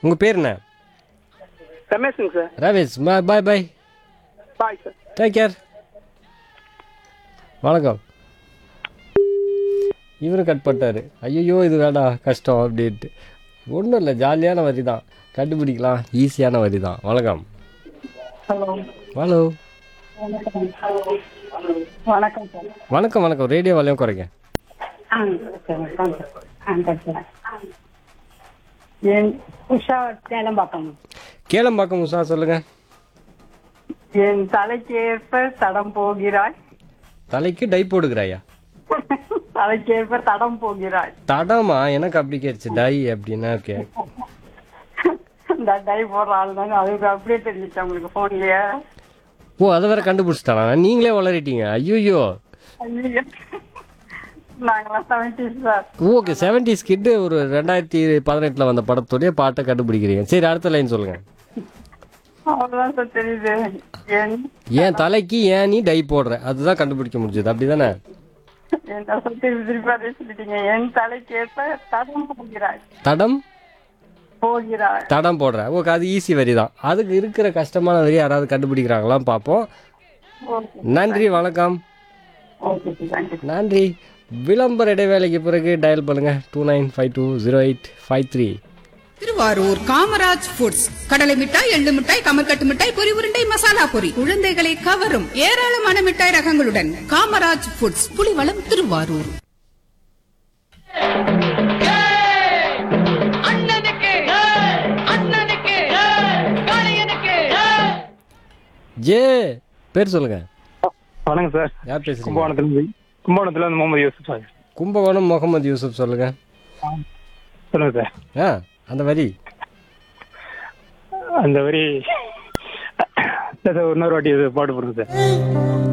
உங்கள் பேர் என்ன ரமேஷுங்க sir Ramesh bye bye bye sir take care வணக்கம் இவரும் கட் பண்ணிட்டாரு ஐயோ இது வேண்டாம் கஷ்டம் அப்படின்ட்டு ஒன்றும் இல்லை ஜாலியான வரி தான் கண்டுபிடிக்கலாம் ஈஸியான வரி தான் வணக்கம் ஹலோ ஹலோ வணக்கம் சார் வணக்கம் வணக்கம் ரேடியோ வலையம் குறைங்க ஆ சார் வணக்கம் சார் ஆ சார் என் உஷா சேலம்பாக்கம் கேளம்பாக்கம் உஷா சொல்லுங்க என் தலைக்கு ஏற்ப தடம் போகிறாய் தலைக்கு டை போடுகிறாயா தலைக்கு ஏற்ப தடம் போகிறாய் தடமா எனக்கு அப்படி கேட்டுச்சு டை அப்படின்னா ஓகே இந்த டை போடுற ஆள் தாங்க அதுக்கு அப்படியே தெரிஞ்சிச்சு உங்களுக்கு ஃபோன்லயே ஓ அதை வேற கண்டுபிடிச்சிட்டானா நீங்களே வளரிட்டீங்க ஐயோ ஐயோ நாங்களாம் செவன்டி சார் ஓகே செவன்டிஸ் கிட்டு ஒரு ரெண்டாயிரத்தி பதினெட்டில் வந்த படத்துடைய பாட்டை கண்டுபிடிக்கிறீங்க சரி அடுத்த லைன் சொல்லுங்க அவ்வளோதான் சார் தெரியுது என் ஏன் தலைக்கு ஏன் நீ டை போடுற அதுதான் கண்டுபிடிக்க முடிஞ்சது அப்படிதானே என்ன சார் திருப்பி திருப்பி அதே சொல்லிட்டீங்க என் தலைக்கு ஏற்ப தடம் போகிறாய் தடம் போகிறாய் தடம் போடுற ஓகே அது ஈஸி வரி தான் அதுக்கு இருக்கிற கஷ்டமான வரி யாராவது கண்டுபிடிக்கிறாங்களாம் பார்ப்போம் ஓகே நன்றி வணக்கம் ஓகே சார் தேங்க்யூ நன்றி விளம்பர இடைவேளைக்கு பிறகு டயல் பண்ணுங்க two nine five two zero eight five three Thiruvarur Kamaraj foods கடலை மிட்டாய் எள்ளு மிட்டாய் கமர்கட்டு மிட்டாய் பொரி உருண்டை மசாலா பொரி குழந்தைகளை கவரும் ஏராளமான மிட்டாய் ரகங்களுடன் காமராஜ் ஃபுட்ஸ் புலிவளம் திருவாரூர் ஜே பேர் சொல்லுங்க வணக்கம் சார் யார் பேசுறீங்க கும்பகோணத்துல கும்பகோணத்துல இருந்து முகமது யூசுப் சார் கும்பகோணம் முகமது யூசுப் சொல்லுங்க சொல்லுங்க சார் ஆ அந்த வரி அந்த வரி சார் இன்னொரு வாட்டி இது பாட்டு போடுங்க சார்